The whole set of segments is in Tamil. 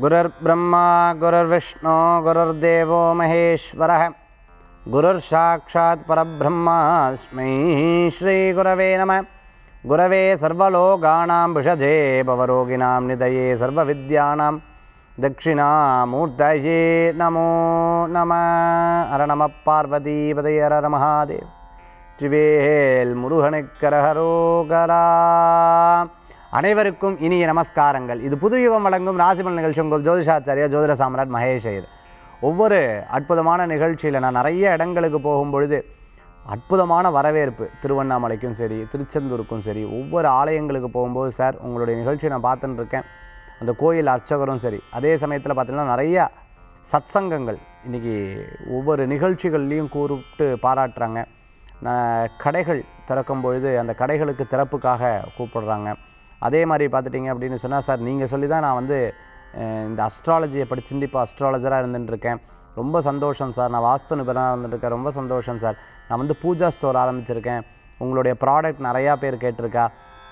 गुरुर्ब्रह्मा गुरुर्विष्णु गुरुर्देवो महेश्वरः गुरुर्साक्षात् परब्रह्मास्मै श्रीगुरवे नमः गुरवे सर्वलोकानां विषजे भवरोगिणां निधये सर्वविद्यानां दक्षिणामूर्तये नमो नमः हर नमः पार्वतीपदये हर महादेव திவேல் முருகனுக்கரகரோகரா அனைவருக்கும் இனிய நமஸ்காரங்கள் இது புது யுகம் வழங்கும் ராசிபல் நிகழ்ச்சி உங்கள் ஜோதிஷாச்சாரியா ஜோதிட சாம்ராட் மகேஷ் ஐயர் ஒவ்வொரு அற்புதமான நிகழ்ச்சியில் நான் நிறைய இடங்களுக்கு போகும்பொழுது அற்புதமான வரவேற்பு திருவண்ணாமலைக்கும் சரி திருச்செந்தூருக்கும் சரி ஒவ்வொரு ஆலயங்களுக்கு போகும்போது சார் உங்களுடைய நிகழ்ச்சியை நான் பார்த்துட்டு இருக்கேன் அந்த கோயில் அர்ச்சகரும் சரி அதே சமயத்தில் பார்த்தீங்கன்னா நிறையா சத்சங்கங்கள் இன்றைக்கி ஒவ்வொரு நிகழ்ச்சிகள்லையும் கூப்பிட்டு பாராட்டுறாங்க நான் கடைகள் திறக்கும் பொழுது அந்த கடைகளுக்கு திறப்புக்காக கூப்பிடுறாங்க அதே மாதிரி பார்த்துட்டிங்க அப்படின்னு சொன்னால் சார் நீங்கள் சொல்லி தான் நான் வந்து அஹ், இந்த அஸ்ட்ராலஜியை படிச்சுட்டு இப்போ அஸ்ட்ராலஜராக இருந்துட்டுருக்கேன் ரொம்ப சந்தோஷம் சார் நான் வாஸ்து நிபுணராக இருந்துட்டுருக்கேன் ரொம்ப சந்தோஷம் சார் நான் வந்து பூஜா ஸ்டோர் ஆரம்பிச்சிருக்கேன் உங்களுடைய ப்ராடக்ட் நிறையா பேர் கேட்டிருக்கா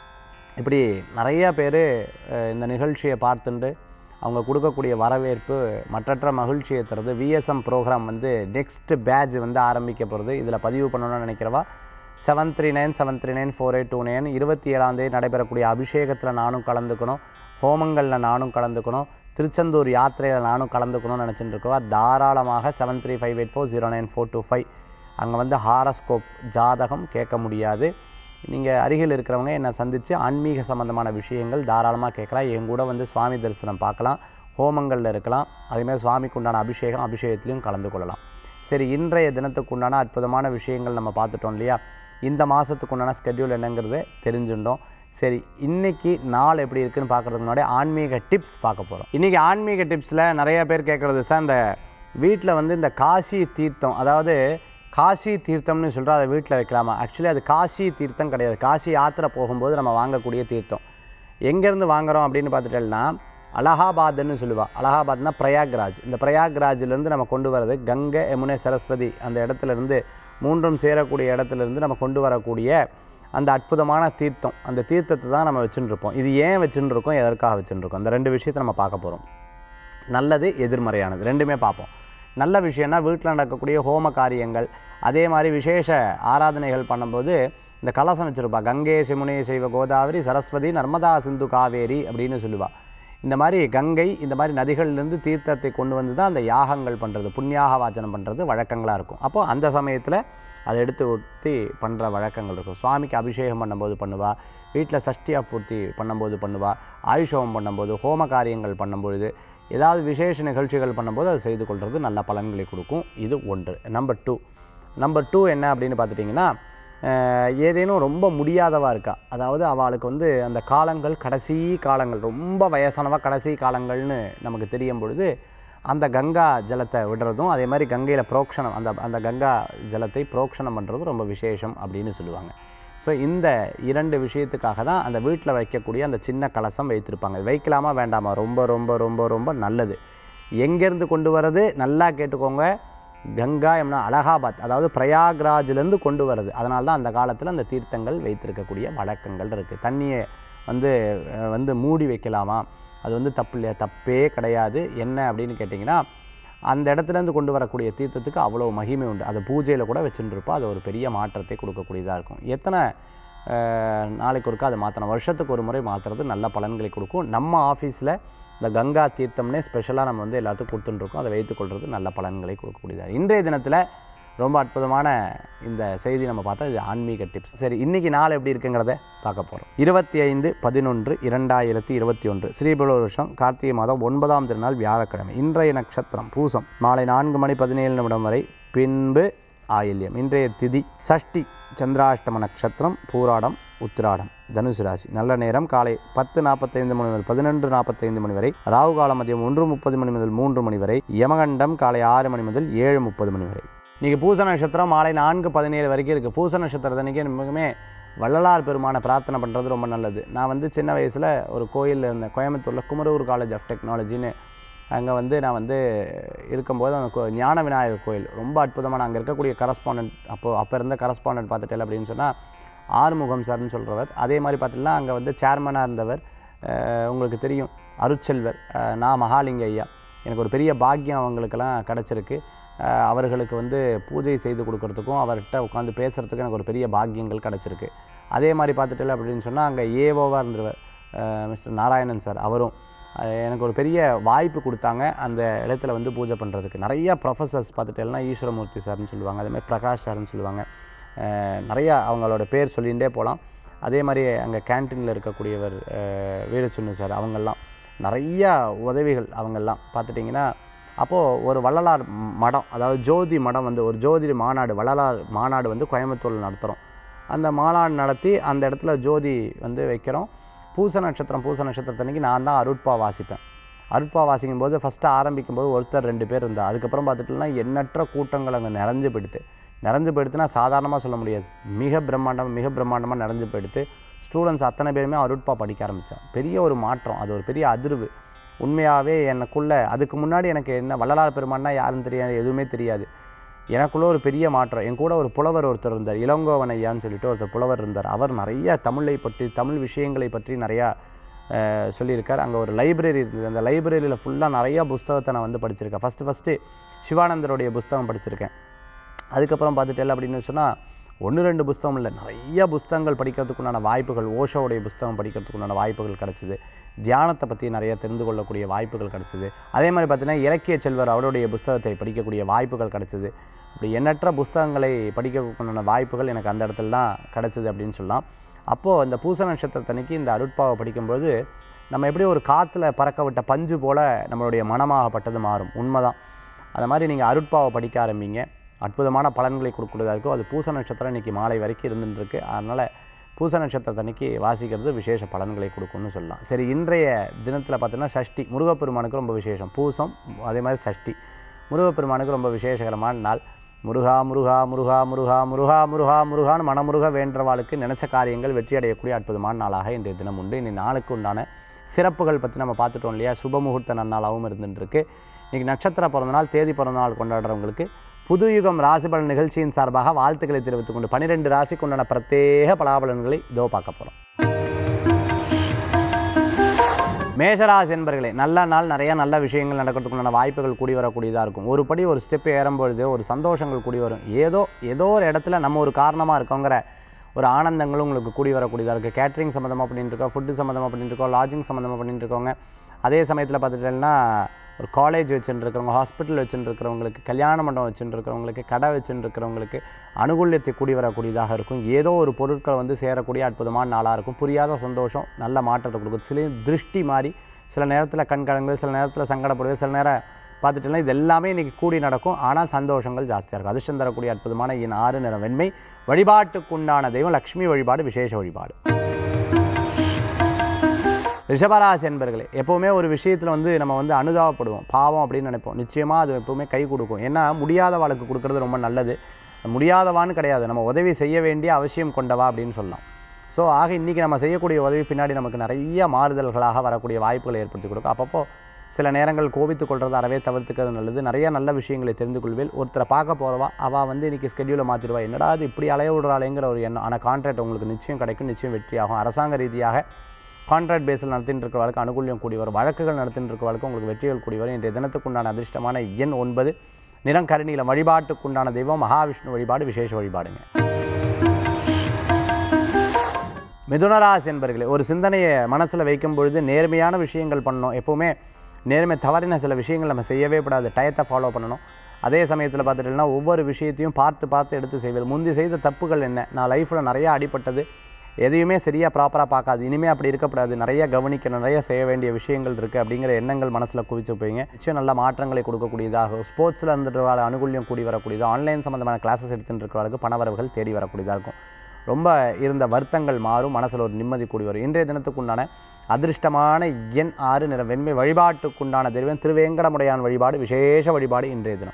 இப்படி நிறையா பேர் இந்த நிகழ்ச்சியை பார்த்துட்டு அவங்க கொடுக்கக்கூடிய வரவேற்பு மற்றற்ற மகிழ்ச்சியை தருது விஎஸ்எம் ப்ரோக்ராம் வந்து நெக்ஸ்ட் பேட்ச் வந்து ஆரம்பிக்க போகிறது இதில் பதிவு பண்ணணும்னு நினைக்கிறவா seven three nine seven three nine four eight two nine இருபத்தி ஏழாந்தேதி நடைபெறக்கூடிய அபிஷேகத்தில் நானும் கலந்துக்கணும் ஹோமங்களில் நானும் கலந்துக்கணும் திருச்செந்தூர் யாத்திரையில் நானும் கலந்துக்கணும்னு நினச்சிட்டு இருக்கோம் தாராளமாக seven three five eight four zero nine four two five அங்கே வந்து ஹாரஸ்கோப் ஜாதகம் கேட்க முடியாது நீங்கள் அருகில் இருக்கிறவங்க என்னை சந்தித்து ஆன்மீக சம்பந்தமான விஷயங்கள் தாராளமாக கேட்கலாம் என் கூட வந்து சுவாமி தரிசனம் பார்க்கலாம் ஹோமங்களில் இருக்கலாம் அதேமாதிரி சுவாமிக்கு உண்டான அபிஷேகம் அபிஷேகத்திலையும் கலந்து கொள்ளலாம் சரி இன்றைய தினத்துக்கு உண்டான அற்புதமான விஷயங்கள் நம்ம பார்த்துட்டோம் இல்லையா இந்த மாதத்துக்கு உண்டான ஸ்கெட்யூல் என்னங்கிறது தெரிஞ்சுட்டோம் சரி இன்னைக்கு நாள் எப்படி இருக்குன்னு பார்க்குறதுக்கு முன்னாடி ஆன்மீக டிப்ஸ் பார்க்க போகிறோம் இன்றைக்கி ஆன்மீக டிப்ஸில் நிறைய பேர் கேட்குறது சார் இந்த வீட்டில் வந்து இந்த காசி தீர்த்தம் அதாவது காசி தீர்த்தம்னு சொல்கிறோம் அதை வீட்டில் வைக்கலாமா ஆக்சுவலி அது காசி தீர்த்தம் கிடையாது காசி யாத்திரை போகும்போது நம்ம வாங்கக்கூடிய தீர்த்தம் எங்கேருந்து வாங்குறோம் அப்படின்னு பார்த்துட்டோம்னா அலகாபாத்னு சொல்லுவா அலகாபாத்னா பிரயாக்ராஜ் இந்த பிரயாக்ராஜிலேருந்து நம்ம கொண்டு வரது கங்கை யமுனை சரஸ்வதி அந்த இடத்துல இருந்து மூன்றும் சேரக்கூடிய இடத்துல இருந்து நம்ம கொண்டு வரக்கூடிய அந்த அற்புதமான தீர்த்தம் அந்த தீர்த்தத்தை தான் நம்ம வச்சுட்டு இருப்போம் இது ஏன் வச்சுட்டு இருக்கோம் எதற்காக வச்சுட்டு இருக்கோம் இந்த ரெண்டு விஷயத்தை நம்ம பார்க்க போகிறோம் நல்லது எதிர்மறையானது ரெண்டுமே பார்ப்போம் நல்ல விஷயம்னா வீட்டில் நடக்கக்கூடிய ஹோம காரியங்கள் அதே மாதிரி விசேஷ ஆராதனைகள் பண்ணும்போது இந்த கலசம் வச்சுருப்பா கங்கை சிமுனே செய்வ கோதாவரி சரஸ்வதி நர்மதா சிந்து காவேரி அப்படின்னு சொல்லுவா இந்த மாதிரி கங்கை இந்த மாதிரி நதிகள்லேருந்து தீர்த்தத்தை கொண்டு வந்து தான் அந்த யாகங்கள் பண்ணுறது புண்ணியாக வாச்சனம் பண்ணுறது வழக்கங்களாக இருக்கும் அப்போ அந்த சமயத்தில் அதை எடுத்து ஊற்றி பண்ணுற வழக்கங்கள் இருக்கும் சுவாமிக்கு அபிஷேகம் பண்ணும்போது பண்ணுவா வீட்டில் சஷ்டியா பூர்த்தி பண்ணும்போது பண்ணுவா ஆயுஷோகம் பண்ணும்போது ஹோம காரியங்கள் பண்ணும்பொழுது ஏதாவது விசேஷ நிகழ்ச்சிகள் பண்ணும்போது அதை செய்து கொள்வது நல்ல பலன்களை கொடுக்கும் இது ஒன்று நம்பர் டூ நம்பர் டூ என்ன அப்படின்னு பார்த்துட்டிங்கன்னா அஹ், ஏதேனும் ரொம்ப முடியாதவா இருக்கா அதாவது அவளுக்கு வந்து அந்த காலங்கள் கடைசி காலங்கள் ரொம்ப வயசானவா கடைசி காலங்கள்னு நமக்கு தெரியும் பொழுது அந்த கங்கா ஜலத்தை விடுறதும் அதே மாதிரி கங்கையில் புரோக்ஷணம் அந்த அந்த கங்கா ஜலத்தை புரோக்ஷணம் பண்ணுறதும் ரொம்ப விசேஷம் அப்படின்னு சொல்லுவாங்க ஸோ இந்த இரண்டு விஷயத்துக்காக தான் அந்த வீட்டில் வைக்கக்கூடிய அந்த சின்ன கலசம் வைத்திருப்பாங்க இது வைக்கலாமா வேண்டாமா ரொம்ப ரொம்ப ரொம்ப ரொம்ப நல்லது எங்கேருந்து கொண்டு வர்றது நல்லா கேட்டுக்கோங்க கங்கா யமுனா அலகாபாத் அதாவது பிரயாக்ராஜிலேருந்து கொண்டு வர்றது அதனால தான் அந்த காலத்தில் அந்த தீர்த்தங்கள் வைத்திருக்கக்கூடிய வழக்கங்கள் இருக்குது தண்ணியை வந்து அஹ், வந்து மூடி வைக்கலாமா அது வந்து தப்பு இல்லையா தப்பே கிடையாது என்ன அப்படின்னு கேட்டிங்கன்னா அந்த இடத்துலேருந்து கொண்டு வரக்கூடிய தீர்த்தத்துக்கு அவ்வளோ மகிமை உண்டு அதை பூஜையில் கூட வச்சுட்டு இருப்போம் அது ஒரு பெரிய மாற்றத்தை கொடுக்கக்கூடியதாக இருக்கும் எத்தனை அஹ், நாளைக்கு ஒருக்கா அதை மாற்றணும் வருஷத்துக்கு ஒரு முறை மாற்றுறது நல்ல பலன்களை கொடுக்கும் நம்ம ஆஃபீஸில் இந்த கங்கா தீர்த்தம்னே ஸ்பெஷலாக நம்ம வந்து எல்லாத்துக்கும் கொடுத்துட்டுருக்கோம் அதை வைத்துக்கொள்வது நல்ல பலன்களை கொடுக்கக்கூடியதாக இன்றைய தினத்தில் ரொம்ப அற்புதமான இந்த செய்தி நம்ம பார்த்தா இது ஆன்மீக டிப்ஸ் சரி இன்னைக்கு நாள் எப்படி இருக்குங்கிறத பார்க்க போகிறோம் இருபத்தி ஐந்து பதினொன்று இரண்டாயிரத்தி இருபத்தி ஒன்று ஸ்ரீபுல வருஷம் கார்த்திகை மாதம் ஒன்பதாம் திருநாள் வியாழக்கிழமை இன்றைய நட்சத்திரம் பூசம் மாலை நான்கு மணி பதினேழு நிமிடம் வரை பின்பு ஆயில்யம் இன்றைய திதி சஷ்டி சந்திராஷ்டம நட்சத்திரம் பூராடம் உத்திராடம் தனுசு ராசி நல்ல நேரம் காலை பத்து நாற்பத்தைந்து மணி முதல் பதினொன்று நாற்பத்தைந்து மணி வரை ராகு காலம் மதியம் ஒன்று முப்பது மணி முதல் மூன்று மணி வரை யமகண்டம் காலை ஆறு மணி முதல் ஏழு முப்பது மணி வரை இன்றைக்கி பூச நட்சத்திரம் மாலை நான்கு பதினேழு வரைக்கும் இருக்குது பூச நட்சத்திரத்தன்னைக்கு மிகமே வள்ளலார் பெருமானை பிரார்த்தனை பண்ணுறது ரொம்ப நல்லது நான் வந்து சின்ன வயசில் ஒரு கோயிலில் இருந்தேன் கோயம்புத்தூரில் குமரூர் காலேஜ் ஆஃப் டெக்னாலஜின்னு அங்கே வந்து நான் வந்து இருக்கும்போது அந்த கோ- ஞான விநாயகர் கோயில் ரொம்ப அற்புதமான அங்கே இருக்கக்கூடிய கரஸ்பாண்டன்ட் அப்போது அப்போ இருந்த கரஸ்பாண்டன்ட் பார்த்துட்டேன் அப்படின்னு சொன்னால் ஆறுமுகம் சார்னு சொல்கிறவர் அதே மாதிரி பார்த்தீங்கன்னா அங்கே வந்து சேர்மனாக இருந்தவர் அஹ், உங்களுக்கு தெரியும் அருட்செல்வர் அஹ், நான் மகாலிங்க ஐயா எனக்கு ஒரு பெரிய பாக்கியம் அவங்களுக்கெல்லாம் கிடச்சிருக்கு அஹ், அவர்களுக்கு வந்து பூஜை செய்து கொடுக்கறதுக்கும் அவர்கிட்ட உட்காந்து பேசுகிறதுக்கும் எனக்கு ஒரு பெரிய பாக்கியங்கள் கிடச்சிருக்கு அதே மாதிரி பார்த்துட்டு அப்படின்னு சொன்னால் அங்கே ஏவோவாக இருந்தவர் மிஸ்டர் நாராயணன் சார் அவரும் அஹ், எனக்கு ஒரு பெரிய வாய்ப்பு கொடுத்தாங்க அந்த இடத்துல வந்து பூஜை பண்ணுறதுக்கு நிறைய ப்ரொஃபஸர்ஸ் பார்த்துட்டேன்னா ஈஸ்வரமூர்த்தி சார்னு சொல்லுவாங்க அதே மாதிரி பிரகாஷ் சார்னு சொல்லுவாங்க அஹ், நிறையா அவங்களோட பேர் சொல்லிகிட்டே போகலாம் அதே மாதிரி அங்கே கேன்டீனில் இருக்கக்கூடியவர் அஹ், வீரச்சுன்னு சார் அவங்கெல்லாம் நிறையா உதவிகள் அவங்கெல்லாம் பார்த்துட்டிங்கன்னா அப்போது ஒரு வள்ளலார் மடம் அதாவது ஜோதி மடம் வந்து ஒரு ஜோதி மாநாடு வள்ளலார் மாநாடு வந்து கோயம்புத்தூரில் நடத்துகிறோம் அந்த மாநாடு நடத்தி அந்த இடத்துல ஜோதி வந்து வைக்கிறோம் பூச நட்சத்திரம் பூச நட்சத்திரத்தன்னைக்கு நான் தான் அருட்பா வாசிப்பேன் அருட்பா வாசிக்கும் போது ஃபஸ்ட்டு ஆரம்பிக்கும் போது ஒருத்தர் ரெண்டு பேர் இருந்தா அதுக்கப்புறம் பார்த்துட்டுனா எண்ணற்ற கூட்டங்கள் அங்கே நிறைஞ்சு போயிடுது நிறைஞ்சு போயிடுத்துனா சாதாரணமாக சொல்ல முடியாது மிக பிரம்மாண்டம் மிக பிரம்மாண்டமாக நிறைஞ்சு போயிடுத்து ஸ்டூடெண்ட்ஸ் அத்தனை பேருமே அருட்பா படிக்க ஆரம்பித்தேன் பெரிய ஒரு மாற்றம் அது ஒரு பெரிய அதிர்வு உண்மையாகவே எனக்குள்ள அதுக்கு முன்னாடி எனக்கு என்ன வள்ளலார் பெருமான்னா யாருன்னு தெரியாது எதுவுமே தெரியாது எனக்குள்ள ஒரு பெரிய மாற்றம் என் கூட ஒரு புலவர் ஒருத்தர் இருந்தார் இளங்கோவன் ஐயான்னு சொல்லிட்டு ஒருத்தர் புலவர் இருந்தார் அவர் நிறைய தமிழை பற்றி தமிழ் விஷயங்களை பற்றி நிறையா அஹ், சொல்லியிருக்கார் அங்கே ஒரு லைப்ரரி இருந்தது அந்த லைப்ரரியில் ஃபுல்லாக நிறையா புஸ்தகத்தை நான் வந்து படிச்சிருக்கேன் ஃபஸ்ட்டு ஃபஸ்ட்டு சிவானந்தருடைய புஸ்தகம் படிச்சிருக்கேன் அதுக்கப்புறம் பார்த்துட்டேன் அப்படின்னு சொன்னால் ஒன்று ரெண்டு புஸ்தகம் இல்லை நிறைய புஸ்தகங்கள் படிக்கிறதுக்குண்டான வாய்ப்புகள் ஓஷோவுடைய புஸ்தகம் படிக்கிறதுக்குண்டான வாய்ப்புகள் கிடச்சிது தியானத்தை பற்றி நிறைய தெரிந்து கொள்ளக்கூடிய வாய்ப்புகள் கிடச்சிது அதே மாதிரி பார்த்தீங்கன்னா இலக்கிய செல்வர் அவருடைய புஸ்தகத்தை படிக்கக்கூடிய வாய்ப்புகள் கிடச்சிது இப்படி எண்ணற்ற புஸ்தகங்களை படிக்கிறதுக்குண்டான வாய்ப்புகள் எனக்கு அந்த இடத்துல தான் கிடச்சிது அப்படின்னு சொல்லலாம் அப்போது இந்த பூச நட்சத்திரத்தன்னைக்கு இந்த அருட்பாவை படிக்கும்போது நம்ம எப்படி ஒரு காற்றுல பறக்க விட்ட பஞ்சு போல் நம்மளுடைய மனமாகப்பட்டது மாறும் உண்மைதான் அந்த மாதிரி நீங்கள் அருட்பாவை படிக்க ஆரம்பிங்க அற்புதமான பலன்களை கொடுக்குறதா இருக்கும் அது பூச நட்சத்திரம் இன்றைக்கி மாலை வரைக்கும் இருந்துருக்கு அதனால் பூச நட்சத்திரத்தன்னைக்கு வாசிக்கிறது விசேஷ பலன்களை கொடுக்கும்னு சொல்லலாம் சரி இன்றைய தினத்தில் பார்த்தீங்கன்னா சஷ்டி முருகப்பெருமானுக்கு ரொம்ப விசேஷம் பூசம் அதே மாதிரி சஷ்டி முருகப்பெருமானுக்கு ரொம்ப விசேஷகரமான நாள் முருகா முருகா முருகா முருகா முருகா முருகா முருகான்னு மனமுருக வேண்டவாளுக்கு நினைச்ச காரியங்கள் வெற்றி அடையக்கூடிய அற்புதமான நாளாக இன்றைய தினம் உண்டு இன்னைக்கு நாளுக்கு உண்டான சிறப்புகள் பற்றி நம்ம பார்த்துட்டோம் இல்லையா சுபமுகூர்த்த நன்னாளாகவும் இருந்துருக்கு இன்றைக்கி நட்சத்திர பிறந்தநாள் தேதி பிறந்தநாள் கொண்டாடுறவங்களுக்கு புது யுகம் ராசிபலன் நிகழ்ச்சியின் சார்பாக வாழ்த்துக்களை தெரிவித்துக் கொண்டு பன்னிரெண்டு ராசிக்கு உண்டான பிரத்யேக பலாபலன்களை இதோ பார்க்க போகிறோம் மேஷராசி என்பர்களே நல்ல நாள் நிறைய நல்ல விஷயங்கள் நடக்கிறதுக்குண்டான வாய்ப்புகள் கூடி வரக்கூடியதாக இருக்கும் ஒரு படி ஒரு ஸ்டெப் ஏறும்பொழுது ஒரு சந்தோஷங்கள் கூடி வரும் ஏதோ ஏதோ ஒரு இடத்துல நம்ம ஒரு காரணமாக இருக்கோங்கிற ஒரு ஆனந்தங்களும் உங்களுக்கு கூடி வரக்கூடியதாக இருக்குது கேட்ரிங் சம்மந்தமாக பண்ணிட்டு இருக்கோம் ஃபுட்டு சம்மந்தமாக பண்ணிட்டு இருக்கோம் லாட்ஜிங் சம்மந்தமாக பண்ணிட்டு இருக்கோங்க அதே சமயத்தில் பார்த்துட்டேன்னா ஒரு காலேஜ் வச்சுட்டு இருக்கிறவங்க ஹாஸ்பிட்டல் வச்சுட்டு இருக்கிறவங்களுக்கு கல்யாண மண்டபம் வச்சுட்டு இருக்கிறவங்களுக்கு கடை வச்சுட்டு இருக்கிறவங்களுக்கு அனுகூல்யத்தை கூடி வரக்கூடியதாக இருக்கும் ஏதோ ஒரு பொருட்கள் வந்து சேரக்கூடிய அற்புதமான நாளாக இருக்கும் புரியாத சந்தோஷம் நல்ல மாற்றத்தை கொடுக்கும் சில திருஷ்டி மாறி சில நேரத்தில் கண்கலங்கு சில நேரத்தில் சங்கடப்படுவது சில நேரம் பார்த்துட்டோம்னா இது எல்லாமே இன்றைக்கி கூடி நடக்கும் ஆனால் சந்தோஷங்கள் ஜாஸ்தியாக இருக்கும் அதிர்ஷ்டம் தரக்கூடிய அற்புதமான என் ஆறு நிறம் வெண்மை வழிபாட்டுக்குண்டான தெய்வம் லக்ஷ்மி வழிபாடு விசேஷ வழிபாடு ரிஷபராசி என்பர்களே எப்போவுமே ஒரு விஷயத்தில் வந்து நம்ம வந்து அனுதாபப்படுவோம் பாவம் அப்படின்னு நினைப்போம் நிச்சயமாக அது எப்போவுமே கை கொடுக்கும் ஏன்னா முடியாத வாழ்க்கை கொடுக்கறது ரொம்ப நல்லது முடியாதவான்னு கிடையாது நம்ம உதவி செய்ய வேண்டிய அவசியம் கொண்டவா அப்படின்னு சொல்லலாம் ஸோ ஆக இன்றைக்கி நம்ம செய்யக்கூடிய உதவி பின்னாடி நமக்கு நிறைய மாறுதல்களாக வரக்கூடிய வாய்ப்புகளை ஏற்படுத்தி கொடுக்கும் அப்பப்போ சில நேரங்கள் கோபித்துக் கொள்றது அறவே தவிர்த்துக்கிறது நல்லது நிறைய நல்ல விஷயங்களை தெரிந்து கொள்வேல் ஒருத்தரை பார்க்க போகிறவா அவள் வந்து இன்றைக்கி ஸ்கெடியூலை மாற்றிடுவா என்னடா அது இப்படி அலைய விடுறாளேங்கிற ஒரு எண்ணம் ஆனால் கான்ட்ராக்ட் உங்களுக்கு நிச்சயம் கிடைக்கும் நிச்சயம் வெற்றியாகும் அரசாங்க ரீதியாக கான்ட்ராக்ட் பேஸில் நடத்திட்டு இருக்கிறவர்களுக்கு அனுகூல்யம் கூடி வரும் வழக்குகள் நடத்திட்டு இருக்கிறவர்களுக்கு உங்களுக்கு வெற்றிகள் கூடி வரும் இன்றைய தினத்துக்குண்டான அதிர்ஷ்டமான எண் ஒன்பது நிறம் கருணியில் வழிபாட்டுக்குண்டான தெய்வம் மகாவிஷ்ணு வழிபாடு விசேஷ வழிபாடுங்க மிதுனராசி என்பர்களே ஒரு சிந்தனையை மனசில் வைக்கும் பொழுது நேர்மையான விஷயங்கள் பண்ணணும் எப்போவுமே நேர்மை தவறின சில விஷயங்கள் நம்ம செய்யவே கூடாது டயத்தை ஃபாலோ பண்ணணும் அதே சமயத்தில் பார்த்துட்டீங்கன்னா ஒவ்வொரு விஷயத்தையும் பார்த்து பார்த்து எடுத்து செய்வது முந்தி செய்த தப்புகள் என்ன நான் லைஃப்பில் நிறைய அடிபட்டது எதையுமே சரியாக ப்ராப்பராக பார்க்காது இனிமேல் அப்படி இருக்கக்கூடாது நிறைய கவனிக்கணும் நிறைய செய்ய வேண்டிய விஷயங்கள் இருக்குது அப்படிங்கிற எண்ணங்கள் மனசில் குவிச்சு போய்ங்க நிச்சயம் நல்ல மாற்றங்களை கொடுக்கக்கூடியதாக ஸ்போர்ட்ஸில் இருந்துட்டு வர அனுகூல்யம் கூடி வரக்கூடியது ஆன்லைன் சம்மந்தமான கிளாஸஸ் எடுத்துட்டு இருக்கிறவர்களுக்கு பணவரவுகள் தேடி வரக்கூடியதாக இருக்கும் ரொம்ப இருந்த வருத்தங்கள் மாறும் மனசில் ஒரு நிம்மதி கூடி வரும் இன்றைய தினத்துக்குண்டான அதிர்ஷ்டமான எண் ஆறு நிற வெண்மை வழிபாட்டுக்குண்டான தெய்வம் திருவேங்கடமுடையான் வழிபாடு விசேஷ வழிபாடு இன்றைய தினம்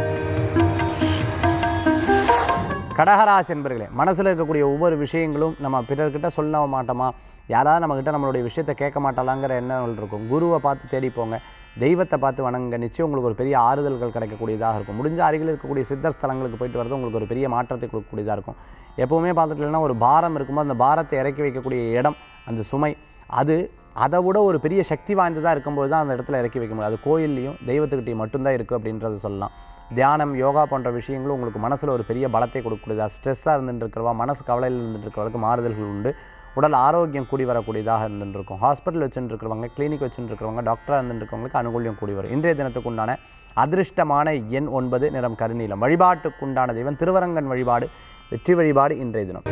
கடகராசி என்பர்களே மனசில் இருக்கக்கூடிய ஒவ்வொரு விஷயங்களும் நம்ம பிறர்கிட்ட சொல்ல மாட்டோமா யாராவது நம்மக்கிட்ட நம்மளுடைய விஷயத்தை கேட்க மாட்டாளாங்கிற எண்ணங்கள் இருக்கும் குருவை பார்த்து தேடி போங்க தெய்வத்தை பார்த்து வணங்க நிச்சயம் உங்களுக்கு ஒரு பெரிய ஆறுதல்கள் கிடைக்கக்கூடியதாக இருக்கும் முடிஞ்ச அருகில் இருக்கக்கூடிய சித்தர் ஸ்தலங்களுக்கு போயிட்டு வரது உங்களுக்கு ஒரு பெரிய மாற்றத்தை கொடுக்கக்கூடியதாக இருக்கும் எப்போவுமே பார்த்துட்டீங்கன்னா ஒரு பாரம் இருக்கும்போது அந்த பாரத்தை இறக்கி வைக்கக்கூடிய இடம் அந்த சுமை அது அதை விட ஒரு பெரிய சக்தி வாய்ந்ததாக இருக்கும்போது தான் அந்த இடத்துல இறக்கி வைக்க முடியும் அது கோயில்லையும் தெய்வத்துக்கிட்டையும் மட்டும்தான் இருக்குது அப்படின்றத சொல்லலாம் தியானம் யோகா போன்ற விஷயங்களும் உங்களுக்கு மனசில் ஒரு பெரிய பலத்தை கொடுக்கக்கூடியதா ஸ்ட்ரெஸ்ஸாக இருந்துட்டு இருக்கிறவா மனசு கவலையில் இருந்துட்டு இருக்கிறவருக்கு மாறுதல்கள் உண்டு உடல் ஆரோக்கியம் கூடி வரக்கூடியதாக இருந்துட்டு இருக்கும் ஹாஸ்பிட்டல் வச்சுட்டு இருக்கிறவங்க கிளினிக் வச்சுட்டு இருக்கிறவங்க டாக்டராக இருந்துட்டு இருக்கிறவங்களுக்கு அனுகூல்யம் கூடி வரும் இன்றைய தினத்துக்கு உண்டான அதிர்ஷ்டமான எண் ஒன்பது நிறம் கருநீலம் வழிபாட்டுக்குண்டான தெய்வம் திருவரங்கன் வழிபாடு வெற்றி வழிபாடு இன்றைய தினம்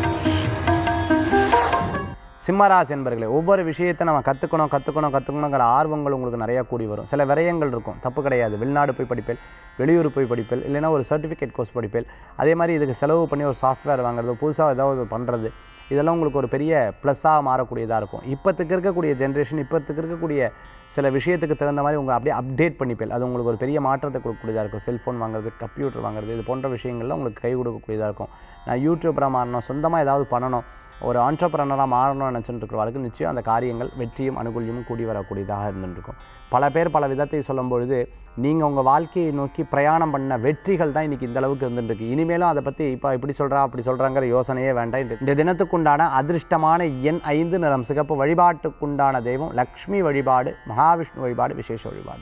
சிம்மராசி என்பர்களே ஒவ்வொரு விஷயத்தை நம்ம கற்றுக்கணும் கற்றுக்கணும் கற்றுக்கணுங்கிற ஆர்வங்கள் உங்களுக்கு நிறையா கூடி வரும் சில விரயங்கள் இருக்கும் தப்பு கிடையாது வெளிநாடு போய் படிப்பேன் வெளியூர் போய் படிப்பேன் இல்லைன்னா ஒரு சர்டிஃபிகேட் கோர்ஸ் படிப்பேன் அதே மாதிரி இதுக்கு செலவு பண்ணி ஒரு சாஃப்ட்வேர் வாங்குறது புதுசாக ஏதாவது பண்ணுறது இதெல்லாம் உங்களுக்கு ஒரு பெரிய ப்ளஸ்ஸாக மாறக்கூடியதாக இருக்கும் இப்போத்துக்கு இருக்கக்கூடிய ஜென்ரேஷன் இப்போத்துக்கு இருக்கக்கூடிய சில விஷயத்துக்கு தகுந்த மாதிரி உங்களை அப்படியே அப்டேட் பண்ணிப்பேன் அது உங்களுக்கு ஒரு பெரிய மாற்றத்தை கொடுக்கக்கூடியதாக இருக்கும் செல்ஃபோன் வாங்குறது கம்ப்யூட்டர் வாங்குறது இது போன்ற விஷயங்கள்லாம் உங்களுக்கு கை கொடுக்கக்கூடியதாக இருக்கும் நான் யூடியூபராக மாறணும் சொந்தமாக ஏதாவது பண்ணணும் ஒரு ஆண்டர்பிரனராக மாறணும்னு நினச்சிட்டு இருக்கிறவர்களுக்கு நிச்சயம் அந்த காரியங்கள் வெற்றியும் அனுகூல்யமும் கூடி வரக்கூடியதாக இருந்துருக்கும் பல பேர் பல விதத்தை சொல்லும் பொழுது நீங்கள் உங்கள் வாழ்க்கையை நோக்கி பிரயாணம் பண்ண வெற்றிகள் தான் இன்றைக்கி இந்த அளவுக்கு இருந்துருக்கு இனிமேலும் அதை பற்றி இப்போ இப்படி சொல்கிறா அப்படி சொல்கிறாங்கிற யோசனையே வேண்டாம் இந்த- இந்த தினத்துக்குண்டான அதிர்ஷ்டமான எண் ஐந்து நிறம் சிகப்பு வழிபாட்டுக்குண்டான தெய்வம் லக்ஷ்மி வழிபாடு மகாவிஷ்ணு வழிபாடு விசேஷ வழிபாடு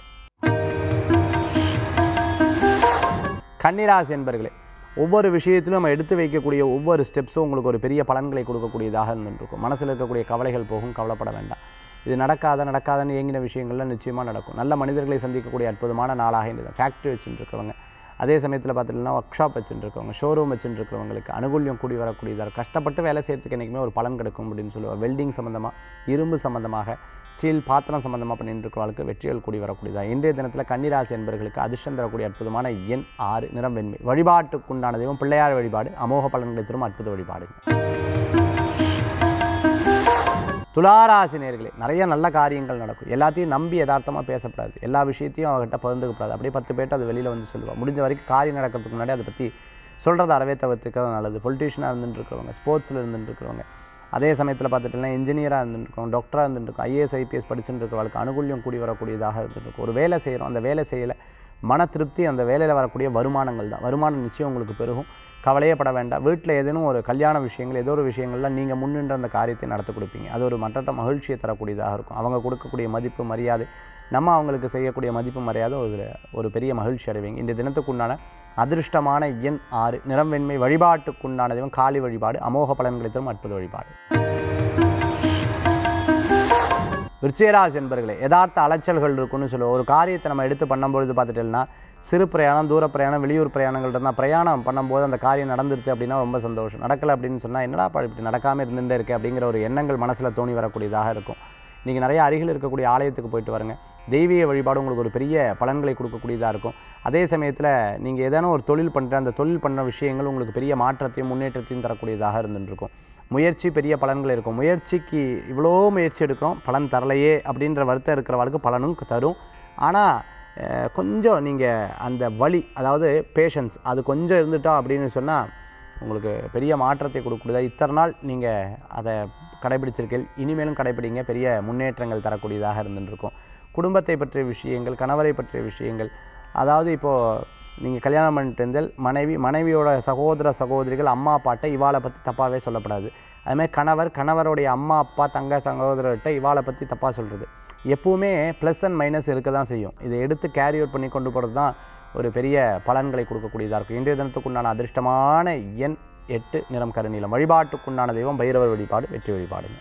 கன்னிராசி என்பர்களே ஒவ்வொரு விஷயத்திலும் நம்ம எடுத்து வைக்கக்கூடிய ஒவ்வொரு ஸ்டெப்ஸும் உங்களுக்கு ஒரு பெரிய பலன்களை கொடுக்கக்கூடியதாக இருந்துருக்கும் மனசில் இருக்கக்கூடிய கவலைகள் போகும் கவலைப்பட வேண்டாம் இது நடக்காத நடக்காதன்னு இயங்கின விஷயங்கள்லாம் நிச்சயமாக நடக்கும் நல்ல மனிதர்களை சந்திக்கக்கூடிய அற்புதமான நாளாக இந்த ஃபேக்ட்ரி வச்சுட்டு இருக்கவங்க அதே சமயத்தில் பார்த்துட்டீங்கன்னா ஒர்க் ஷாப் வச்சுட்டு இருக்கவங்க ஷோரூம் வச்சுட்டு இருக்கிறவங்களுக்கு அனுகூல்யம் கூடி வரக்கூடியதாக இருக்கும். கஷ்டப்பட்டு வேலை செய்யறதுக்கு என்றைக்குமே ஒரு பலன் கிடைக்கும் அப்படின்னு சொல்லுவாங்க வெல்டிங் சம்மந்தமாக இரும்பு சம்மந்தமாக ஸ்டீல் பாத்திரம் சம்மந்தமாக பண்ணிட்டு இருக்கிறவங்களுக்கு வெற்றிகள் கூடி வரக்கூடியதாக இன்றைய தினத்தில் கன்னிராசி என்பர்களுக்கு அதிர்ஷ்டம் தரக்கூடிய அற்புதமான எண் ஆறு நிறம் வெண்மை வழிபாட்டுக்குண்டான தெய்வம் பிள்ளையார் வழிபாடு அமோக பலன்களை தரும் அற்புத வழிபாடு துளாராசி நேர்களே நிறைய நல்ல காரியங்கள் நடக்கும் எல்லாத்தையும் நம்பி யதார்த்தமாக பேசக்கூடாது எல்லா விஷயத்தையும் அவர்கிட்ட பகிர்ந்துக்கப்படாது அப்படியே பத்து பேர்ட்டு அது வெளியில் வந்து சொல்லுவாள் முடிஞ்ச வரைக்கும் காரியம் நடக்கிறதுக்கு முன்னாடி அதை பற்றி சொல்கிறத அறவே தவிர்த்துக்கிறது நல்லது பொலிட்டீஷியனாக இருந்துட்டு இருக்கிறவங்க ஸ்போர்ட்ஸில் இருந்துட்டு இருக்கிறவங்க அதே சமயத்தில் பார்த்துட்டீங்கன்னா இன்ஜினியராக இருந்துருக்கோம் டாக்டராக இருந்துருக்கோம் ஐஏஎஸ் ஐபிஎஸ் படிச்சுட்டு இருக்கிறவங்களுக்கு அனுகூல்யம் கூடி வரக்கூடியதாக இருந்துருக்கும் ஒரு வேலை செய்கிறோம் அந்த வேலை செய்யலை மன திருப்தி அந்த வேலையில் வரக்கூடிய வருமானங்கள் தான் வருமானம் நிச்சயம் உங்களுக்கு பெருகும் கவலையே பட வேண்டாம் வீட்டில் ஏதேனும் ஒரு கல்யாண விஷயங்கள் ஏதோ ஒரு விஷயங்கள்ல நீங்கள் முன்னின்ற அந்த காரியத்தை நடத்தி கொடுப்பீங்க அது ஒரு மற்ற மகிழ்ச்சியை தரக்கூடியதாக இருக்கும் அவங்க கொடுக்கக்கூடிய மதிப்பு மரியாதை நம்ம அவங்களுக்கு செய்யக்கூடிய மதிப்பு மரியாதை ஒரு ஒரு பெரிய மகிழ்ச்சி அடைவீங்க இந்த தினத்துக்குண்டான அதிர்ஷ்டமான எண் ஆறு நிறம் வெண்மை வழிபாட்டுக்குண்டான தெய்வம் காளி வழிபாடு அமோக பலன்களை தரும் அற்புத வழிபாடு விருச்சிகராசி என்பர்களே யதார்த்த அலைச்சல்கள் இருக்குன்னு சொல்லுவோம் ஒரு காரியத்தை நம்ம எடுத்து பண்ணும்பொழுது பார்த்துட்டோம்னா சிறு பிரயாணம் தூர பிரயாணம் வெளியூர் பிரயாணங்கள் இருந்தால் பிரயாணம் பண்ணும்போது அந்த காரியம் நடந்துருச்சு அப்படின்னா ரொம்ப சந்தோஷம் நடக்கலை அப்படின்னு சொன்னால் என்னடா பா இப்படி நடக்காமல் இருந்துட்டே இருக்கே அப்படிங்கிற ஒரு எண்ணங்கள் மனசில் தோணி வரக்கூடியதாக இருக்கும் நீங்கள் நிறைய அருகில் இருக்கக்கூடிய ஆலயத்துக்கு போயிட்டு வருங்க தெய்வீக வழிபாடு உங்களுக்கு ஒரு பெரிய பலன்களை கொடுக்கக்கூடியதாக இருக்கும் அதே சமயத்தில் நீங்கள் ஏதேனும் ஒரு தொழில் பண்ணுற அந்த தொழில் பண்ணுற விஷயங்கள் உங்களுக்கு பெரிய மாற்றத்தையும் முன்னேற்றத்தையும் தரக்கூடியதாக இருந்துருக்கும் முயற்சி பெரிய பலன்கள் இருக்கும் முயற்சிக்கு இவ்வளோ முயற்சி எடுக்கிறோம் பலன் தரலையே அப்படின்ற வருத்தம் இருக்கிறவளுக்கு பலனும் தரும் ஆனால் அஹ், கொஞ்சம் நீங்கள் அந்த வழி அதாவது பேஷன்ஸ் அது கொஞ்சம் இருந்துட்டா அப்படின்னு சொன்னால் உங்களுக்கு பெரிய மாற்றத்தை கொடுக்கக்கூடியதா இத்தனை நாள் நீங்கள் அதை கடைபிடிச்சிருக்கீர்கள் இனிமேலும் கடைபிடிங்க பெரிய முன்னேற்றங்கள் தரக்கூடியதாக இருந்துருக்கும் குடும்பத்தை பற்றிய விஷயங்கள் கணவரை பற்றிய விஷயங்கள் அதாவது இப்போது நீங்கள் கல்யாணம் பண்ணிட்டு இருந்தால் மனைவி மனைவியோட சகோதர சகோதரிகள் அம்மா அப்பாட்ட இவாளை பற்றி தப்பாகவே சொல்லப்படாது அதுமாதிரி கணவர் கணவருடைய அம்மா அப்பா தங்க சகோதரர்கிட்ட இவாளை பற்றி தப்பாக சொல்கிறது எப்பவுமே ப்ளஸ் அண்ட் மைனஸ் இருக்க தான் செய்யும் இதை எடுத்து கேரி அவுட் பண்ணி கொண்டு போகிறது தான் ஒரு பெரிய பலன்களை கொடுக்கக்கூடியதாக இருக்கும் இன்றைய தினத்துக்குண்டான அதிர்ஷ்டமான எண் எட்டு நிறம் கருநீலம் வழிபாட்டுக்குண்டான தெய்வம் பைரவர் வழிபாடு வெற்றி வழிபாடுங்க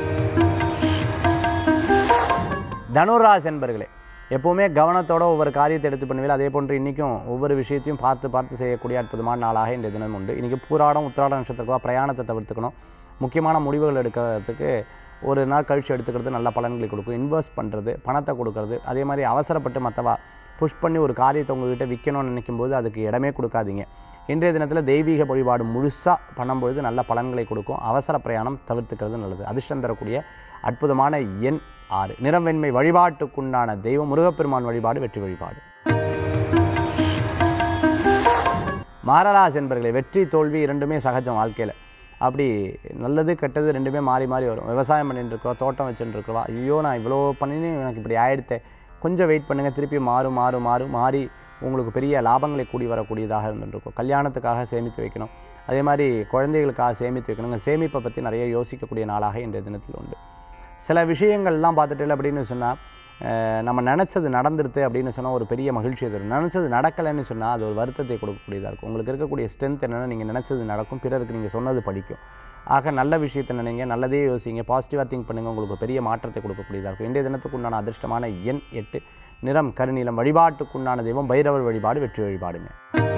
தனுராசி என்பர்களே எப்போவுமே கவனத்தோட ஒவ்வொரு காரியத்தை எடுத்து பண்ணுவீங்க அதே போன்று இன்றைக்கும் ஒவ்வொரு விஷயத்தையும் பார்த்து பார்த்து செய்யக்கூடிய அற்புதமான நாளாக இந்த தினம் உண்டு இன்றைக்கி பூராடம் உத்திராட நட்சத்திரத்துக்கு பிரயாணத்தை தவிர்த்துக்கணும் முக்கியமான முடிவுகள் எடுக்கிறதுக்கு ஒரு நாள் கழிச்சு எடுத்துக்கிறது நல்ல பலன்களை கொடுக்கும் இன்வெஸ்ட் பண்ணுறது பணத்தை கொடுக்கறது அதே மாதிரி அவசரப்பட்டு மற்றவா புஷ் பண்ணி ஒரு காரியத்தை உங்ககிட்ட விற்கணும்னு நினைக்கும் போது அதுக்கு இடமே கொடுக்காதீங்க இன்றைய தினத்தில் தெய்வீக வழிபாடு முழுசாக பண்ணும்பொழுது நல்ல பலன்களை கொடுக்கும் அவசர பிரயாணம் தவிர்த்துக்கிறது நல்லது அதிர்ஷ்டம் தரக்கூடிய அற்புதமான எண் ஆறு நிறம் வெண்மை வழிபாட்டுக்குண்டான தெய்வம் முருகப்பெருமான் வழிபாடு வெற்றி வழிபாடு மாரராசி என்பர்களே வெற்றி தோல்வி இரண்டுமே சகஜம் வாழ்க்கையில் அப்படி நல்லது கெட்டது ரெண்டுமே மாறி மாறி வரும் விவசாயம் பண்ணிட்டு இருக்கோம் தோட்டம் வச்சுட்டு இருக்கவா ஐயோ நான் இவ்வளோ பண்ணினேன் எனக்கு இப்படி ஆயிடுத்தே கொஞ்சம் வெயிட் பண்ணுங்கள் திருப்பி மாறும் மாறும் மாறும் மாறி உங்களுக்கு பெரிய லாபங்களை கூடி வரக்கூடியதாக இருந்துருக்கும் கல்யாணத்துக்காக சேமித்து வைக்கணும் அதே மாதிரி குழந்தைகளுக்காக சேமித்து வைக்கணுங்க சேமிப்பை பற்றி நிறைய யோசிக்கக்கூடிய நாளாக இன்றைய தினத்தில் உண்டு சில விஷயங்கள்லாம் பார்த்துட்டு அப்படின்னு சொன்னால் நம்ம நினச்சது நடந்துருது அப்படின்னு சொன்னால் ஒரு பெரிய மகிழ்ச்சியை தரும் நினச்சது நடக்கலைன்னு சொன்னால் அது ஒரு வருத்தத்தை கொடுக்கக்கூடியதாக இருக்கும் உங்களுக்கு இருக்கக்கூடிய ஸ்ட்ரென்த் என்னென்னா நீங்கள் நினச்சது நடக்கும் பிறருக்கு நீங்கள் சொன்னது படிக்கும் ஆக நல்ல விஷயத்தை நினைங்க நல்லதே யோசிங்க பாசிட்டிவாக திங்க் பண்ணுங்கள் உங்களுக்கு ஒரு பெரிய மாற்றத்தை கொடுக்கக்கூடியதாக இருக்கும் இன்றைய தினத்துக்கு உண்டான அதிர்ஷ்டமான எண் எட்டு நிறம் கருநீலம் வழிபாட்டுக்குண்டான தெய்வம் பைரவர் வழிபாடு வெற்றி வழிபாடுங்க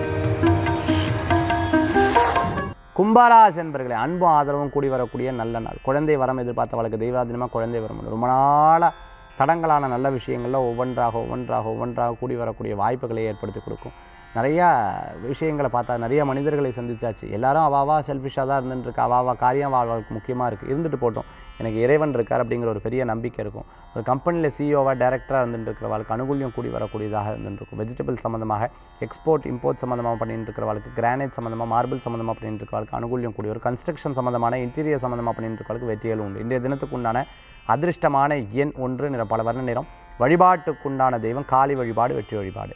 கும்பராசி என்பர்களே அன்பும் ஆதரவும் கூடி வரக்கூடிய நல்ல நாள் குழந்தை வரம் எதிர்பார்த்தவளுக்கு தெய்வாதீனமாக குழந்தை வரம் உண்டு. ரொம்ப நாளாக தடங்களான நல்ல விஷயங்களில் ஒவ்வொன்றாக ஒவ்வொன்றாக ஒவ்வொன்றாக கூடி வரக்கூடிய வாய்ப்புகளை ஏற்படுத்தி கொடுக்கும் நிறையா விஷயங்களை பார்த்தா நிறைய மனிதர்களை சந்திச்சாச்சு எல்லாரும் அவாவா செல்ஃபிஷாக தான் இருந்துட்டுருக்கு அவாவா காரியம் வாழ்வாளுக்கு முக்கியமாக இருக்குது இருந்துட்டு போட்டோம் எனக்கு இறைவன் இருக்கார் அப்படிங்கிற ஒரு பெரிய நம்பிக்கை இருக்கும் ஒரு கம்பெனியில் சிஇஓவாக டைரக்டராக இருந்துட்டு இருக்கிறவளுக்கு அனுகூல்யம் கூடி வரக்கூடியதாக இருந்துட்டு இருக்கும் வெஜிடபிள் சம்மந்தமாக எக்ஸ்போர்ட் இம்போர்ட் சம்மந்தமாக பண்ணிட்டு இருக்கிறவளுக்கு கிரானைட் சம்மந்தமாக மார்பிள் சம்மந்தமாக பண்ணிட்டு இருக்கிறவளுக்கு அனுகூல்யம் கூடி ஒரு கன்ஸ்ட்ரக்ஷன் சம்மந்தமான இன்டீரியர் சம்மந்தமாக பண்ணிட்டு இருக்கிறவளுக்கு வெற்றிகள் உண்டு இன்றைய தினத்துக்கு உண்டான அதிர்ஷ்டமான எண் ஒன்று நிற பல வர்ண நிறம் வழிபாட்டுக்குண்டான தெய்வம் காளி வழிபாடு வெற்றி வழிபாடு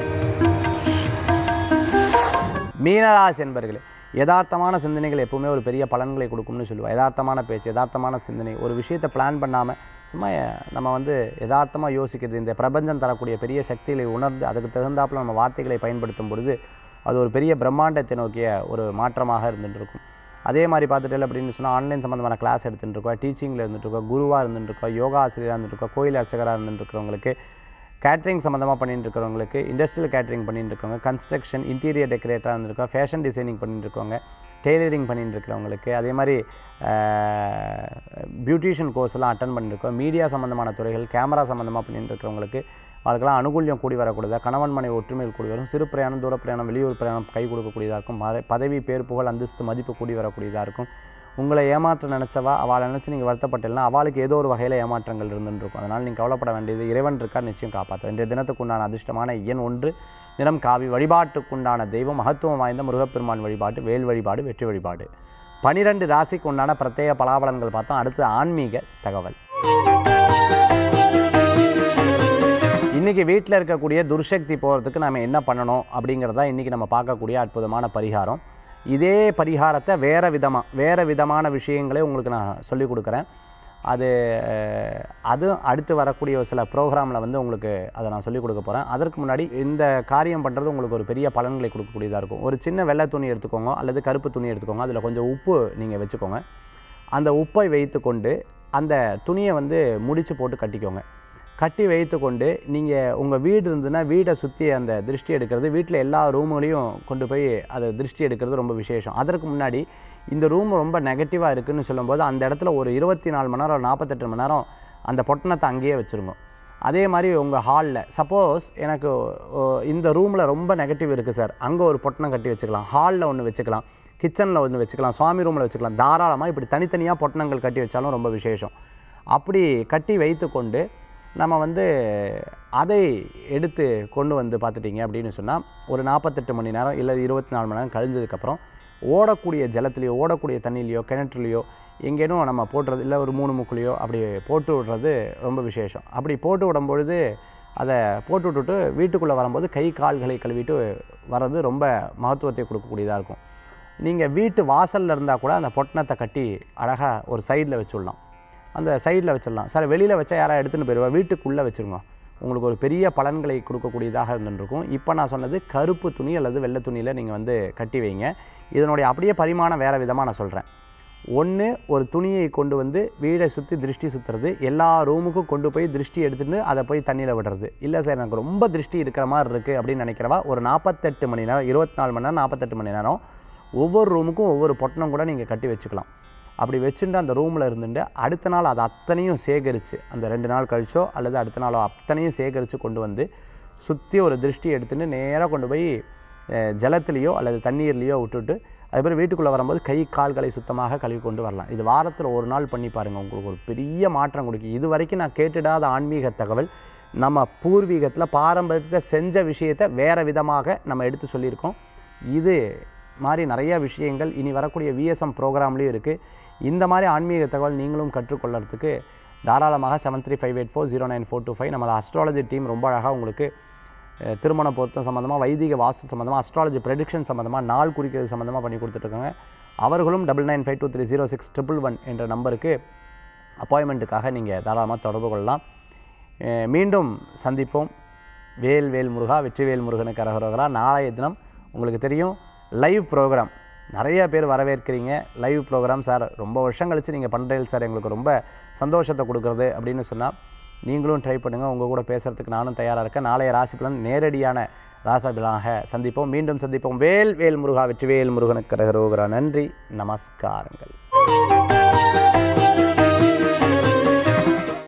மீனராசி என்பர்களே யதார்த்தமான சிந்தனைகள் எப்பவுமே ஒரு பெரிய பலன்களை கொடுக்கும்னு சொல்லுவாள் யதார்த்தமான பேச்சு யதார்த்தமான சிந்தனை ஒரு விஷயத்தை பிளான் பண்ணாமல் சும்மா நம்ம வந்து யதார்த்தமாக யோசிக்கிறது இந்த பிரபஞ்சம் தரக்கூடிய பெரிய சக்திகளை உணர்ந்து அதுக்கு தகுந்தாப்புல நம்ம வார்த்தைகளை பயன்படுத்தும் பொழுது அது ஒரு பெரிய பிரம்மாண்டத்தை நோக்கிய ஒரு மாற்றமாக இருந்துட்டு இருக்கும் அதே மாதிரி பார்த்துட்டு அப்படின்னு சொன்னால் ஆன்லைன் சம்மந்தமான கிளாஸ் எடுத்துகிட்டு இருக்கோம் டீச்சிங்கில் இருந்துட்டு இருக்கோம் குருவாக இருந்துட்டு இருக்கோம் யோகா ஆசிரியராக இருந்துட்டு இருக்கோம் கோயில் அர்ச்சகராக இருந்துட்டு இருக்கிறவங்களுக்கு கேட்ரிங் சம்மந்தமாக பண்ணிட்டு இருக்கிறவங்களுக்கு இண்டஸ்ட்ரியல் கேட்ரிங் பண்ணிட்டு இருக்கவங்க கன்ஸ்ட்ரக்ஷன் இன்டீரியர் டெக்கரேட்டராக இருந்திருக்கோம் ஃபேஷன் டிசைனிங் பண்ணிட்டு இருக்கவங்க டெய்லரிங் பண்ணிட்டு இருக்கிறவங்களுக்கு அதே மாதிரி பியூட்டிஷியன் கோர்ஸ்லாம் அட்டன் பண்ணியிருக்கோம் மீடியா சம்மந்தமான துறைகள் கேமரா சம்மந்தமாக பண்ணிட்டு இருக்கிறவங்களுக்கு அவர்களுக்கெல்லாம் அனுகூல்யம் கூடி வரக்கூடியதாக கணவன் மனை ஒற்றுமையில் கூடி வரும் சிறு பிரயாணம் தூர பிரயாணம் வெளியூர் பிரயாணம் கை கொடுக்கக்கூடியதாக இருக்கும் மத- பதவி பேர் புகழ் அந்தஸ்து மதிப்பு கூடி வரக்கூடியதாக இருக்கும் உங்களை ஏமாற்ற நினச்சவா அவளை நினச்சி நீங்கள் வருத்தப்பட்டீங்கன்னா அவளுக்கு ஏதோ ஒரு வகையில் ஏமாற்றங்கள் இருந்துட்டு இருக்கும் அதனால் நீங்கள் கவலைப்பட வேண்டியது இறைவன் இருக்கார் நிச்சயம் காப்பாற்ற இன்றைய தினத்துக்குண்டான அதிர்ஷ்டமான எண் ஒன்று நிறம் காவி வழிபாட்டுக்குண்டான தெய்வம் மகத்துவம் வாய்ந்த முருகப்பெருமான் வழிபாட்டு வேல் வழிபாடு வெற்றி வழிபாடு பனிரெண்டு ராசிக்கு உண்டான பிரத்யேக பலாபலன்கள் பார்த்தோம் அடுத்து ஆன்மீக தகவல் இன்றைக்கி வீட்டில் இருக்கக்கூடிய துர்சக்தி போகிறதுக்கு நம்ம என்ன பண்ணணும் அப்படிங்கிறதா இன்றைக்கி நம்ம பார்க்கக்கூடிய அற்புதமான பரிகாரம் இதே பரிகாரத்தை வேறு விதமாக வேறு விதமான விஷயங்களே உங்களுக்கு நான் சொல்லிக் கொடுக்குறேன் அது அஹ், அதுவும் அடுத்து வரக்கூடிய ஒரு சில ப்ரோக்ராமில் வந்து உங்களுக்கு அதை நான் சொல்லிக் கொடுக்க போகிறேன் அதற்கு முன்னாடி இந்த காரியம் பண்ணுறது உங்களுக்கு ஒரு பெரிய பலன்களை கொடுக்கக்கூடியதாக இருக்கும் ஒரு சின்ன வெள்ளை துணி எடுத்துக்கோங்க அல்லது கருப்பு துணி எடுத்துக்கோங்க அதில் கொஞ்சம் உப்பு நீங்கள் வச்சுக்கோங்க அந்த உப்பை வைத்துக்கொண்டு அந்த துணியை வந்து முடிச்சு போட்டு கட்டிக்கோங்க கட்டி வைத்துக்கொண்டு நீங்கள் உங்கள் வீடு இருந்ததுன்னா வீடை சுற்றி அந்த திருஷ்டி எடுக்கிறது வீட்டில் எல்லா ரூம்களையும் கொண்டு போய் அதை திருஷ்டி எடுக்கிறது ரொம்ப விசேஷம் அதற்கு முன்னாடி இந்த ரூம் ரொம்ப நெகட்டிவாக இருக்குன்னு சொல்லும்போது அந்த இடத்துல ஒரு இருபத்தி நாலு மணி நேரம் நாற்பத்தெட்டு மணி நேரம் அந்த பொட்டணத்தை அங்கேயே வச்சுருங்க அதே மாதிரி உங்கள் ஹாலில் சப்போஸ் எனக்கு ஓ, இந்த ரூமில் ரொம்ப நெகட்டிவ் இருக்குது சார் அங்கே ஒரு பொட்டணம் கட்டி வச்சுக்கலாம் ஹாலில் ஒன்று வச்சுக்கலாம் கிச்சனில் ஒன்று வச்சுக்கலாம் சுவாமி ரூமில் வச்சுக்கலாம் தாராளமாக இப்படி தனித்தனியாக பொட்டணங்கள் கட்டி வச்சாலும் ரொம்ப விசேஷம் அப்படி கட்டி வைத்துக்கொண்டு நம்ம வந்து அதை எடுத்து கொண்டு வந்து பார்த்துட்டிங்க அப்படின்னு சொன்னால் ஒரு நாற்பத்தெட்டு மணி நேரம் இல்லை இருபத்தி நாலு மணி நேரம் கழிஞ்சதுக்கப்புறம் ஓடக்கூடிய ஜலத்துலேயோ ஓடக்கூடிய தண்ணியிலையோ கிணற்றுலையோ எங்கேனும் நம்ம போட்டுறது இல்லை ஒரு மூணு முக்குலையோ அப்படி போட்டு விடுறது ரொம்ப விசேஷம் அப்படி போட்டு விடும்பொழுது அதை போட்டு விட்டுட்டு வீட்டுக்குள்ளே வரும்போது கை கால்களை கழுவிட்டு வர்றது ரொம்ப மகத்துவத்தை கொடுக்கக்கூடியதாக இருக்கும் நீங்கள் வீட்டு வாசலில் இருந்தால் கூட அந்த பொட்டணத்தை கட்டி அழகாக ஒரு சைடில் வச்சுடலாம் அந்த சைடில் வச்சிடலாம் சார் வெளியில் வச்சா யாராவது எடுத்துகிட்டு போயிடுவா வீட்டுக்குள்ளே வச்சுருங்க உங்களுக்கு ஒரு பெரிய பலன்களை கொடுக்கக்கூடியதாக இருந்துருக்கும் இப்போ நான் சொன்னது கருப்பு துணி அல்லது வெள்ளை துணியில் நீங்கள் வந்து கட்டி வைங்க இதனுடைய அப்படியே பரிமாணம் வேறு விதமாக நான் சொல்கிறேன் ஒன்று ஒரு துணியை கொண்டு வந்து வீடை சுற்றி திருஷ்டி சுற்றுறது எல்லா ரூமுக்கும் கொண்டு போய் திருஷ்டி எடுத்துட்டு அதை போய் தண்ணியில் விடுறது இல்லை சார் எனக்கு ரொம்ப திருஷ்டி இருக்கிற மாதிரி இருக்குது அப்படின்னு நினைக்கிறவா ஒரு நாற்பத்தெட்டு மணி நேரம் இருபத்தி நாலு மணி நேரம் நாற்பத்தெட்டு மணி நேரம் ஒவ்வொரு ரூமுக்கும் ஒவ்வொரு பொட்டணம் கூட நீங்கள் கட்டி வச்சுக்கலாம் அப்படி வச்சுட்டு அந்த ரூமில் இருந்துட்டு அடுத்த நாள் அதை அத்தனையும் சேகரித்து அந்த ரெண்டு நாள் கழிச்சோ அல்லது அடுத்த நாளோ அத்தனையும் சேகரித்து கொண்டு வந்து சுற்றி ஒரு திருஷ்டி எடுத்துட்டு நேராக கொண்டு போய் அஹ், ஜலத்துலேயோ அல்லது தண்ணீர்லேயோ விட்டுட்டு அதுக்கப்புறம் வீட்டுக்குள்ளே வரும்போது கை கால்களை சுத்தமாக கழுவி கொண்டு வரலாம் இது வாரத்தில் ஒரு நாள் பண்ணி பாருங்கள் உங்களுக்கு ஒரு பெரிய மாற்றம் கொடுக்கும் இது வரைக்கும் நான் கேட்டுடாத ஆன்மீக தகவல் நம்ம பூர்வீகத்தில் பாரம்பரியத்தில் செஞ்ச விஷயத்தை வேறு விதமாக நம்ம எடுத்து சொல்லியிருக்கோம் இது மாதிரி நிறைய விஷயங்கள் இனி வரக்கூடிய விஎஸ்எம் ப்ரோக்ராம்லேயும் இருக்குது இந்த மாதிரி ஆன்மீக தகவல் நீங்களும் கற்றுக்கொள்கிறதுக்கு தாராளமாக seven three five eight four zero nine four two five நம்மளோட அஸ்ட்ராலஜி டீம் ரொம்ப அழகாக உங்களுக்கு அஹ், திருமண பொருத்தம் சம்மந்தமாக வைதிக வாஸ்து சம்மந்தமாக அஸ்ட்ராலஜி ப்ரெடிக்ஷன் சம்மந்தமாக நாள் குறிக்கிறது சம்மந்தமாக பண்ணி கொடுத்துட்ருக்காங்க அவர்களும் double nine five two three zero six triple one என்ற நம்பருக்கு அப்பாயின்மெண்ட்டுக்காக நீங்கள் தாராளமாக தொடர்பு கொள்ளலாம் அஹ் மீண்டும் சந்திப்போம் வேல் வேல் முருகா வெற்றிவேல் முருகனுக்கு அரகரோகரா நாளைய தினம் உங்களுக்கு தெரியும் லைவ் ப்ரோக்ராம் நிறைய பேர் வரவேற்கிறீங்க லைவ் ப்ரோக்ராம் சார் ரொம்ப வருஷம் கழித்து நீங்கள் பண்ணுறீங்க சார் எங்களுக்கு ரொம்ப சந்தோஷத்தை கொடுக்குறது அப்படின்னு சொன்னால் நீங்களும் ட்ரை பண்ணுங்கள் உங்கள் கூட பேசுகிறதுக்கு நானும் தயாராக இருக்கேன் நாளைய ராசி பலன் நேரடியான ராசபிலாக சந்திப்போம் மீண்டும் சந்திப்போம் வேல் வேல் முருகா வெற்றிவேல் முருகனுக்கு அரகரோகரா நன்றி நமஸ்காரங்கள்